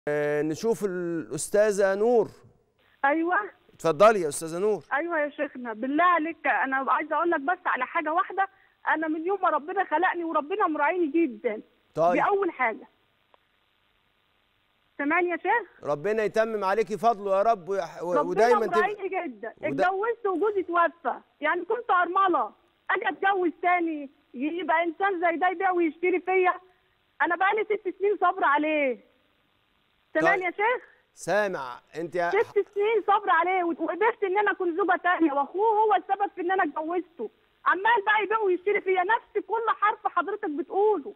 آه، نشوف الاستاذه نور ايوه اتفضلي يا استاذه نور ايوه يا شيخنا بالله عليك انا عايزه اقول لك بس على حاجه واحده انا من يوم ما ربنا خلقني وربنا مراعيني جدا دي طيب اول حاجه سامعني يا شيخ ربنا يتمم عليكي فضله يا رب ويح- و- ربنا ودايما تبقى مراعيني جدا ودا- اتجوزت وجوزي توفى يعني كنت ارمله اجي اتجوز تاني يبقى انسان زي ده يبيع ويشتري فيا انا بقالي ست سنين صبر عليه سامعني يا شيخ سامع انت يا ست سنين صبر عليه وقدرت ان انا اكون زوجه تانية واخوه هو السبب في ان انا اتجوزته عمال بقى يبيع ويشتري فيا نفس كل حرف حضرتك بتقوله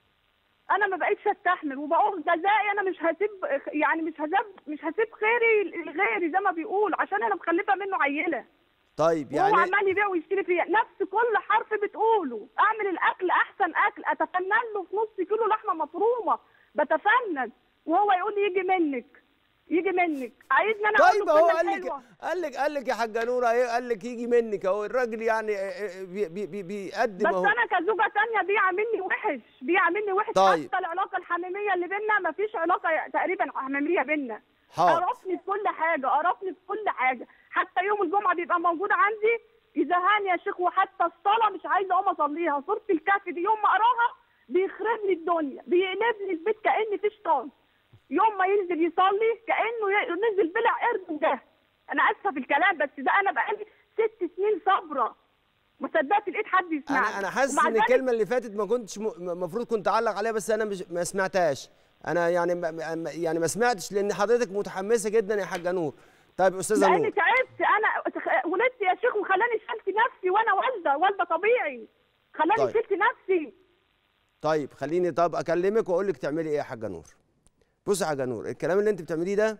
انا ما بقتش استحمل وبقول جزائي انا مش هسيب يعني مش هسيب مش هسيب خيري لغيري زي ما بيقول عشان انا مخلفه منه عيله طيب وهو يعني عمال يبيع ويشتري فيا نفس كل حرف بتقوله اعمل الاكل احسن اكل اتفنن له في نص كيلو لحمه مفرومه بتفنن وهو يقول لي يجي منك يجي منك عايزني انا أقول طيب له هو كلمة قال لك حلوة. قال لك قال لك يا حاجه نوره ايه قال لك يجي منك اهو الراجل يعني آه، آه، بي- بي- بي- بيقدم بس اهو انا كزوجه تانية بيعاملني وحش بيعاملني وحش طيب. حتى العلاقه الحميميه اللي بينا ما فيش علاقه تقريبا حميميه بينا حاضر قرفني في كل حاجه قرفني في كل حاجه حتى يوم الجمعه بيبقى موجود عندي يزهقني يا شيخ وحتى الصلاه مش عايزه اقوم اصليها سوره الكهف دي يوم ما اقراها بيخرب لي الدنيا بيقلب لي البيت كاني في شيطان يوم ما ينزل يصلي كانه ي- نزل بلع قرد وجه انا اسفه في الكلام بس ده انا بقالي ست سنين صابره ما صدقت لقيت حد يسمعني انا انا حاسس ومع ان ذلك الكلمه اللي فاتت ما كنتش المفروض كنت اعلق عليها بس انا مش ما سمعتهاش انا يعني ما ما- يعني ما سمعتش لان حضرتك متحمسه جدا يا حاجه نور طيب استاذه لاني نور تعبت انا تخ- ولدت يا شيخ وخلاني شلت نفسي وانا والده والده طبيعي خلاني طيب. شلت نفسي طيب خليني طب اكلمك واقول لك تعملي ايه يا حاجه نور بصي يا حاجه نور الكلام اللي انت بتعمليه ده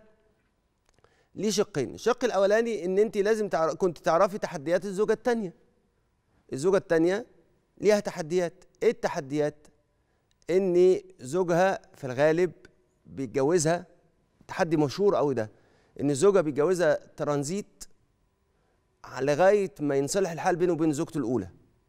ليه شقين الشق الاولاني ان انت لازم تعرف كنت تعرفي تحديات الزوجه الثانيه الزوجه الثانيه ليها تحديات ايه التحديات ان زوجها في الغالب بيتجوزها تحدي مشهور قوي ده ان زوجها بيتجوزها ترانزيت لغايه ما ينصلح الحال بينه وبين زوجته الاولى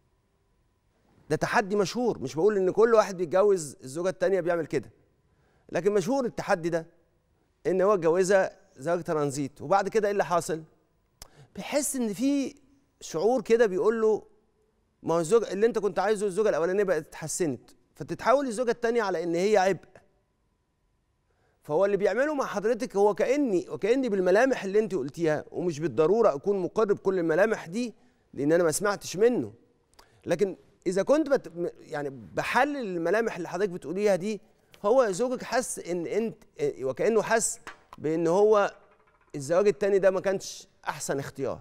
ده تحدي مشهور مش بقول ان كل واحد بيتجوز الزوجه الثانيه بيعمل كده لكن مشهور التحدي ده ان هو اتجوزها زوج ترانزيت وبعد كده ايه اللي حاصل بيحس ان في شعور كده بيقول له ما هو الزوج اللي انت كنت عايزه الزوجه الاولانيه بقت اتحسنت فتتحول الزوجه الثانيه على ان هي عبء فهو اللي بيعمله مع حضرتك هو كاني وكاني بالملامح اللي انت قلتيها ومش بالضروره اكون مقر بكل الملامح دي لان انا ما سمعتش منه لكن اذا كنت بت م- يعني بحلل الملامح اللي حضرتك بتقوليها دي هو زوجك حس ان انت إيه، وكانه حس بان هو الزواج التاني ده ما كانش احسن اختيار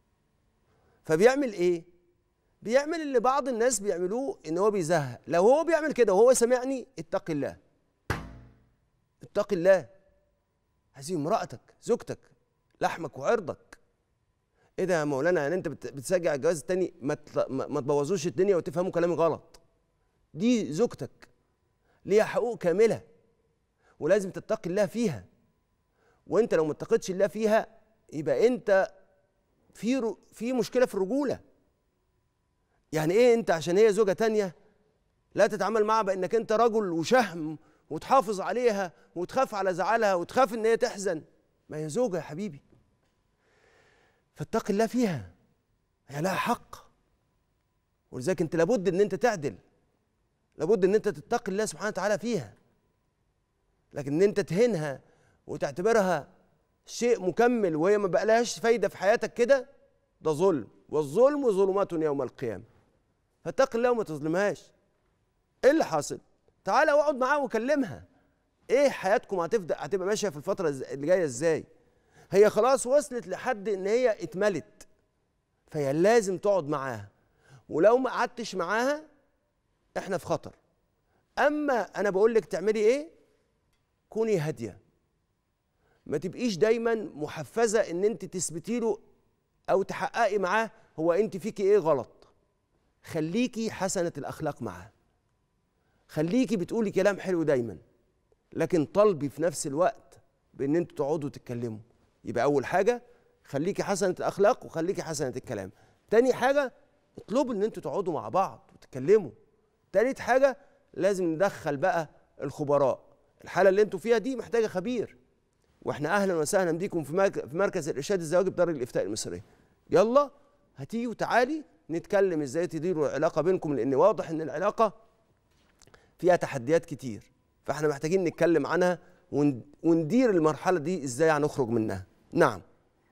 فبيعمل ايه بيعمل اللي بعض الناس بيعملوه ان هو بيزهق لو هو بيعمل كده وهو سمعني اتق الله اتق الله هذه امرأتك زوجتك لحمك وعرضك ايه ده يا مولانا يعني انت بت- بتشجع الجواز التاني ما تط- ما ما تبوظوش الدنيا وتفهموا كلامي غلط دي زوجتك ليها حقوق كامله ولازم تتقي الله فيها وانت لو ما اتقيتش الله فيها يبقى انت في رو- في مشكله في الرجوله يعني ايه انت عشان هي زوجه تانية لا تتعامل معها بانك انت رجل وشهم وتحافظ عليها وتخاف على زعلها وتخاف ان هي تحزن ما هي زوجه يا حبيبي فاتق الله فيها هي لها حق ولذلك انت لابد ان انت تعدل لابد ان انت تتقي الله سبحانه وتعالى فيها لكن ان انت تهينها وتعتبرها شيء مكمل وهي ما بقالهاش فايده في حياتك كده ده ظلم والظلم ظلمات يوم القيامه فاتق الله وما تظلمهاش ايه اللي حاصل تعالى واقعد معاها وكلمها ايه حياتكم هتبدا هتبقى ماشيه في الفتره الز- اللي جايه ازاي هي خلاص وصلت لحد ان هي اتملت فهي لازم تقعد معاها ولو ما قعدتش معاها احنا في خطر اما انا بقول لك تعملي ايه كوني هاديه ما تبقيش دايما محفزه ان انت تثبتي له او تحققي معاه هو انت فيكي ايه غلط خليكي حسنه الاخلاق معاه خليكي بتقولي كلام حلو دايما لكن طالبي في نفس الوقت بان انتوا تقعدوا تتكلموا يبقى اول حاجه خليكي حسنه الاخلاق وخليكي حسنه الكلام تاني حاجه اطلبوا ان انتوا تقعدوا مع بعض وتتكلموا تالت حاجه لازم ندخل بقى الخبراء الحاله اللي انتوا فيها دي محتاجه خبير واحنا اهلا وسهلا بيكم في مرك- في مركز الارشاد الزواجي بدار الافتاء المصريه يلا هتيجي وتعالي نتكلم ازاي تديروا العلاقه بينكم لان واضح ان العلاقه فيها تحديات كتير فاحنا محتاجين نتكلم عنها ون- وندير المرحله دي ازاي هنخرج منها نعم